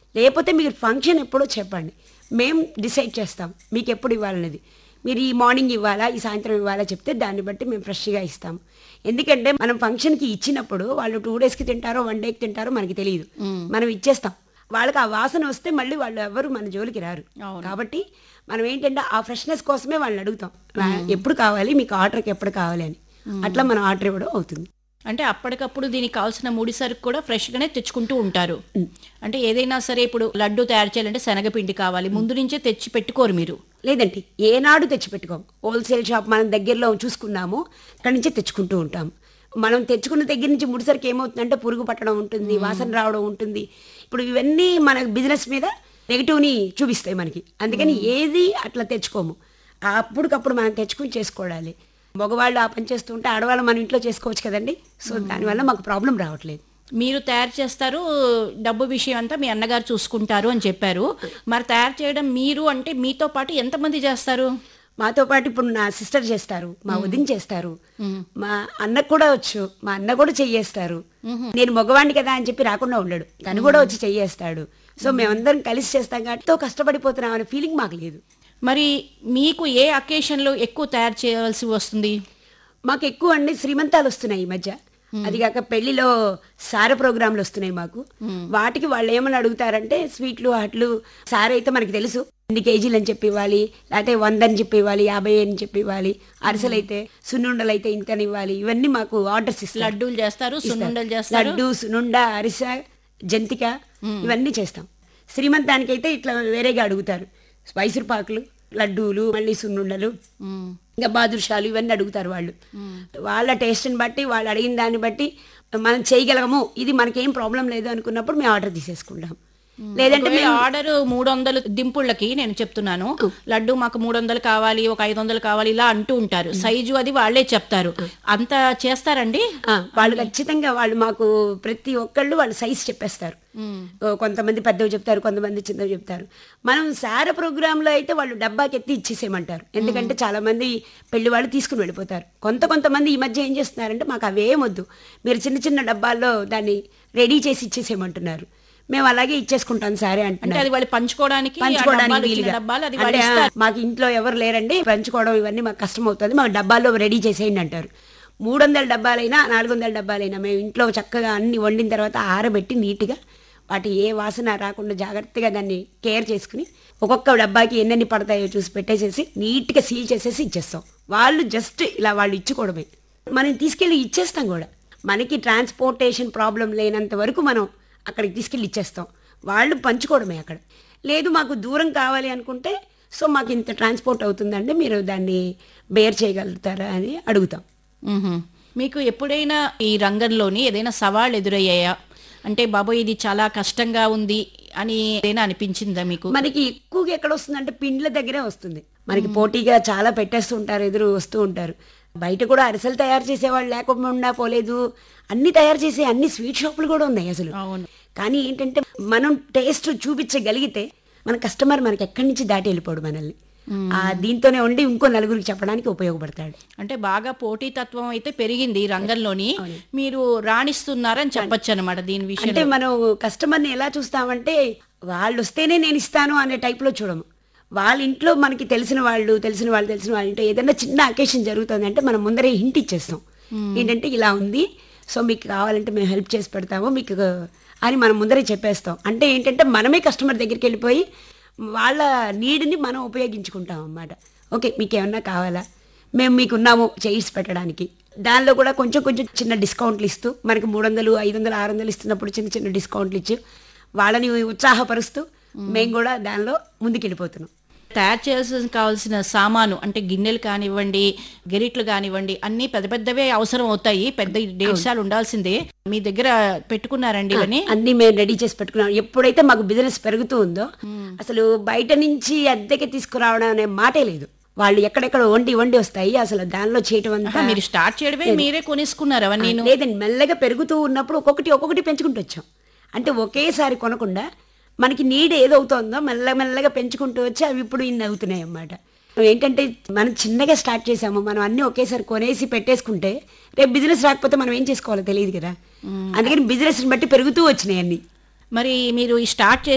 లేకపోతే మీరు ఫంక్షన్ ఎప్పుడో చెప్పండి మేము డిసైడ్ చేస్తాం మీకు ఎప్పుడు ఇవ్వాలనేది మీరు ఈ మార్నింగ్ ఇవ్వాలా ఈ సాయంత్రం ఇవ్వాలా చెప్తే దాన్ని బట్టి మేము ఫ్రెష్గా ఇస్తాం ఎందుకంటే మనం ఫంక్షన్కి ఇచ్చినప్పుడు వాళ్ళు టూ డేస్కి తింటారో వన్ డేకి తింటారో మనకి తెలియదు మనం ఇచ్చేస్తాం వాళ్ళకి ఆ వాసన వస్తే మళ్ళీ వాళ్ళు ఎవరు మన జోలికి రారు అవును. కాబట్టి మనం ఏంటంటే ఆ ఫ్రెష్నెస్ కోసమే వాళ్ళని అడుగుతాం ఎప్పుడు కావాలి మీకు ఆర్డర్కి ఎప్పుడు కావాలి అని అట్లా మనం ఆర్డర్ ఇవ్వడం అవుతుంది అంటే అప్పటికప్పుడు దీనికి కావాల్సిన ముడి సరుకు కూడా ఫ్రెష్ గానే తెచ్చుకుంటూ ఉంటారు అంటే ఏదైనా సరే ఇప్పుడు లడ్డు తయారు చేయాలంటే శనగపిండి కావాలి ముందు నుంచే తెచ్చి పెట్టుకోరు మీరు లేదండి ఏనాడు తెచ్చిపెట్టుకోము హోల్సేల్ షాప్ మనం దగ్గరలో చూసుకున్నాము అక్కడి నుంచే తెచ్చుకుంటూ ఉంటాం మనం తెచ్చుకున్న దగ్గర నుంచి ముడిసరికి ఏమవుతుందంటే పురుగు పట్టడం ఉంటుంది వాసన రావడం ఉంటుంది ఇప్పుడు ఇవన్నీ మన బిజినెస్ మీద నెగిటివ్ని చూపిస్తాయి మనకి అందుకని ఏది అట్లా తెచ్చుకోము అప్పటికప్పుడు మనం తెచ్చుకుని చేసుకోవాలి మగవాళ్ళు ఆ పని చేస్తుంటే ఆడవాళ్ళు మన ఇంట్లో చేసుకోవచ్చు కదండి సో దానివల్ల మాకు ప్రాబ్లం రావట్లేదు మీరు తయారు చేస్తారు డబ్బు విషయం అంతా మీ అన్నగారు చూసుకుంటారు అని చెప్పారు మరి తయారు చేయడం మీరు అంటే మీతో పాటు ఎంతమంది చేస్తారు మాతో పాటు ఇప్పుడు నా సిస్టర్ చేస్తారు మా వదిన చేస్తారు మా అన్నకు కూడా వచ్చు మా అన్న కూడా చెయ్యేస్తారు నేను మగవాడిని కదా అని చెప్పి రాకుండా ఉండడు తను కూడా వచ్చి చెయ్యేస్తాడు సో మేమందరం కలిసి చేస్తాం కాబట్టి ఎంతో కష్టపడిపోతున్నాం అనే ఫీలింగ్ మాకు లేదు మరి మీకు ఏ అకేషన్లో ఎక్కువ తయారు చేయవలసి వస్తుంది మాకు ఎక్కువ అండి శ్రీమంతాలు వస్తున్నాయి ఈ మధ్య అది కాక పెళ్లిలో సార ప్రోగ్రాంలు వస్తున్నాయి మాకు వాటికి వాళ్ళు ఏమని అడుగుతారంటే స్వీట్లు హాట్లు సార అయితే మనకి తెలుసు ఎన్ని కేజీలు అని చెప్పి ఇవ్వాలి లేకపోతే వంద అని చెప్పి ఇవ్వాలి యాభై అని చెప్పి ఇవ్వాలి అరిసెలు అయితే సున్నుండలు అయితే ఇంతని ఇవ్వాలి ఇవన్నీ మాకు ఆర్డర్స్ ఇస్తారు లడ్డూలు చేస్తారు ఇస్తారు. సున్నుండలు చేస్తారు లడ్డు సునుండ అరిసె జంతిక ఇవన్నీ చేస్తాం శ్రీమంతానికి అయితే ఇట్లా వేరేగా అడుగుతారు మైసూర్ పాకులు లడ్డూలు మళ్ళీ సున్నుండలు మ్మ్. ఇంకా బాదుషాలు ఇవన్నీ అడుగుతారు వాళ్ళు వాళ్ళ టేస్ట్ని బట్టి వాళ్ళు అడిగిన దాన్ని బట్టి మనం చేయగలము ఇది మనకేం ప్రాబ్లం లేదు అనుకున్నప్పుడు మేము ఆర్డర్ తీసేసుకుంటాం లేదంటే ఒకవేళ ఆర్డర్ మూడు వందలు దింపుళ్ళకి నేను చెప్తున్నాను లడ్డు మాకు మూడు వందలు కావాలి ఒక ఐదు వందలు కావాలి ఇలా అంటూ ఉంటారు సైజు అది వాళ్ళే చెప్తారు అంత చేస్తారండి ఆ, వాళ్ళు ఖచ్చితంగా వాళ్ళు మాకు ప్రతి ఒక్కళ్ళు వాళ్ళు సైజ్ చెప్పేస్తారు ఓ, కొంతమంది పెద్దవి చెప్తారు కొంతమంది చిన్నవి చెప్తారు మనం సార ప్రోగ్రాంలో అయితే వాళ్ళు డబ్బాకి ఎత్తి ఇచ్చేసేయమంటారు ఎందుకంటే చాలా మంది పెళ్లి వాళ్ళు తీసుకుని వెళ్ళిపోతారు కొంత కొంతమంది ఈ మధ్య ఏం చేస్తున్నారంటే మాకు అవేం వద్దు మీరు చిన్న చిన్న డబ్బాల్లో దాన్ని రెడీ చేసి ఇచ్చేసేయమంటున్నారు మేము అలాగే ఇచ్చేసుకుంటాం సారే అంటే అంటున్నారు అది వాళ్ళు పంచుకోవడానికి ఆ పంచుకోవడానికి డబ్బాలు, చిన్న వీలుగా. డబ్బాలు అది అంటే, వాళ్ళు ఆ, ఇస్తారు మాకు ఇంట్లో ఎవరు లేరండి పంచుకోవడం ఇవన్నీ మాకు కష్టం అవుతుంది మాకు డబ్బాల్లో రెడీ చేసేయండి అంటారు మూడు వందల డబ్బాలైనా నాలుగు వందల డబ్బాలైనా మేము ఇంట్లో చక్కగా అన్ని వండిన తర్వాత ఆరబెట్టి నీట్గా వాటి ఏ వాసన రాకుండా జాగ్రత్తగా దాన్ని కేర్ చేసుకుని ఒక్కొక్క డబ్బాకి ఎన్నెన్ని పడతాయో చూసి పెట్టేసేసి నీట్గా సీల్ చేసేసి ఇచ్చేస్తాం వాళ్ళు జస్ట్ ఇలా వాళ్ళు ఇచ్చుకోవడమే మనం తీసుకెళ్ళి ఇచ్చేస్తాం కూడా మనకి ట్రాన్స్పోర్టేషన్ ప్రాబ్లం లేనంత వరకు మనం అక్కడికి తీసుకెళ్ళి ఇచ్చేస్తాం వాళ్ళు పంచుకోవడమే అక్కడ లేదు మాకు దూరం కావాలి అనుకుంటే సో మాకు ఇంత ట్రాన్స్పోర్ట్ అవుతుందండి మీరు దాన్ని బేర్ చేయగలుగుతారా అని అడుగుతాం మ్మ్హ. మీకు ఎప్పుడైనా ఈ రంగంలోని ఏదైనా సవాళ్ళు ఎదురయ్యాయా అంటే బాబోయ్ ఇది చాలా కష్టంగా ఉంది అని ఏదైనా అనిపించిందా మీకు మనకి ఎక్కువగా ఎక్కడ వస్తుందంటే పిండ్ల దగ్గరే వస్తుంది మనకి పోటీగా చాలా పెట్టేస్తూ ఉంటారు ఎదురు వస్తూ ఉంటారు బయట కూడా అరిసెలు తయారు చేసేవాళ్ళు లేకుండా పోలేదు అన్ని తయారు చేసే అన్ని స్వీట్ షాపులు కూడా ఉన్నాయి అసలు అవును కానీ ఏంటంటే మనం టేస్ట్ చూపించగలిగితే మన కస్టమర్ మనకి ఎక్కడి నుంచి దాటి వెళ్ళిపోడు మనల్ని ఆ దీంతోనే ఉండి ఇంకో నలుగురికి చెప్పడానికి ఉపయోగపడతాడు అంటే బాగా పోటీతత్వం అయితే పెరిగింది ఈ రంగంలోని మీరు రాణిస్తున్నారని చెప్పొచ్చు అనమాట దీని అంటే విషయంలో మనం కస్టమర్ని ఎలా చూస్తామంటే వాళ్ళు వస్తేనే నేను ఇస్తాను అనే టైప్లో చూడము వాళ్ళ ఇంట్లో మనకి తెలిసిన వాళ్ళు తెలిసిన వాళ్ళు తెలిసిన వాళ్ళ ఇంట్లో ఏదైనా చిన్న అకేషన్ జరుగుతుంది అంటే మనం ముందరే హింట్ ఇచ్చేస్తాం ఏంటంటే ఇలా ఉంది సో మీకు కావాలంటే మేము హెల్ప్ చేసి పెడతాము మీకు అని మనం ముందరే చెప్పేస్తాం అంటే ఏంటంటే మనమే కస్టమర్ దగ్గరికి వెళ్ళిపోయి వాళ్ళ నీడ్ని మనం ఉపయోగించుకుంటాం అన్నమాట ఓకే మీకు ఏమన్నా కావాలా మేము మీకున్నాము చేయిసి పెట్టడానికి దానిలో కూడా కొంచెం కొంచెం చిన్న డిస్కౌంట్లు ఇస్తూ మనకి మూడు వందలు ఐదు వందలు ఆరు వందలు ఇస్తున్నప్పుడు చిన్న చిన్న డిస్కౌంట్లు ఇచ్చి వాళ్ళని ఉత్సాహపరుస్తూ మేము కూడా దానిలో ముందుకెళ్ళిపోతున్నాం తయారు చేయాల్సిన కావాల్సిన సామాను అంటే గిన్నెలు కానివ్వండి గెరిట్లు కానివ్వండి అన్ని పెద్ద పెద్దవే అవసరం అవుతాయి పెద్ద డేట్సాలు ఉండాల్సిందే మీ దగ్గర పెట్టుకున్నారండి ఇవన్నీ అన్ని మేము రెడీ చేసి పెట్టుకున్నాం ఎప్పుడైతే మాకు బిజినెస్ పెరుగుతూ ఉందో అసలు బయట నుంచి అద్దెకి తీసుకురావడం అనే మాటే లేదు వాళ్ళు ఎక్కడెక్కడ వండి వండి వస్తాయి అసలు దానిలో చేయటం అంతా ఆహా, మీరు స్టార్ట్ చేయడమే మీరే కొనేసుకున్నారు అవన్నీ లేదండి మెల్లగా పెరుగుతూ ఉన్నప్పుడు ఒక్కొక్కటి ఒక్కొక్కటి పెంచుకుంటూ వచ్చాం అంటే ఒకేసారి కొనకుండా మనకి నీడ్ ఏదవుతుందో మెల్ల మెల్లగా పెంచుకుంటూ వచ్చి అవి ఇప్పుడు ఇన్ని అవుతున్నాయి అన్నమాట ఏంటంటే మనం చిన్నగా స్టార్ట్ చేసాము మనం అన్ని ఒకేసారి కొనేసి పెట్టేసుకుంటే రేపు బిజినెస్ రాకపోతే మనం ఏం చేసుకోవాలో తెలియదు కదా అందుకని బిజినెస్ బట్టి పెరుగుతూ వచ్చినాయి అన్ని మరి మీరు ఈ స్టార్ట్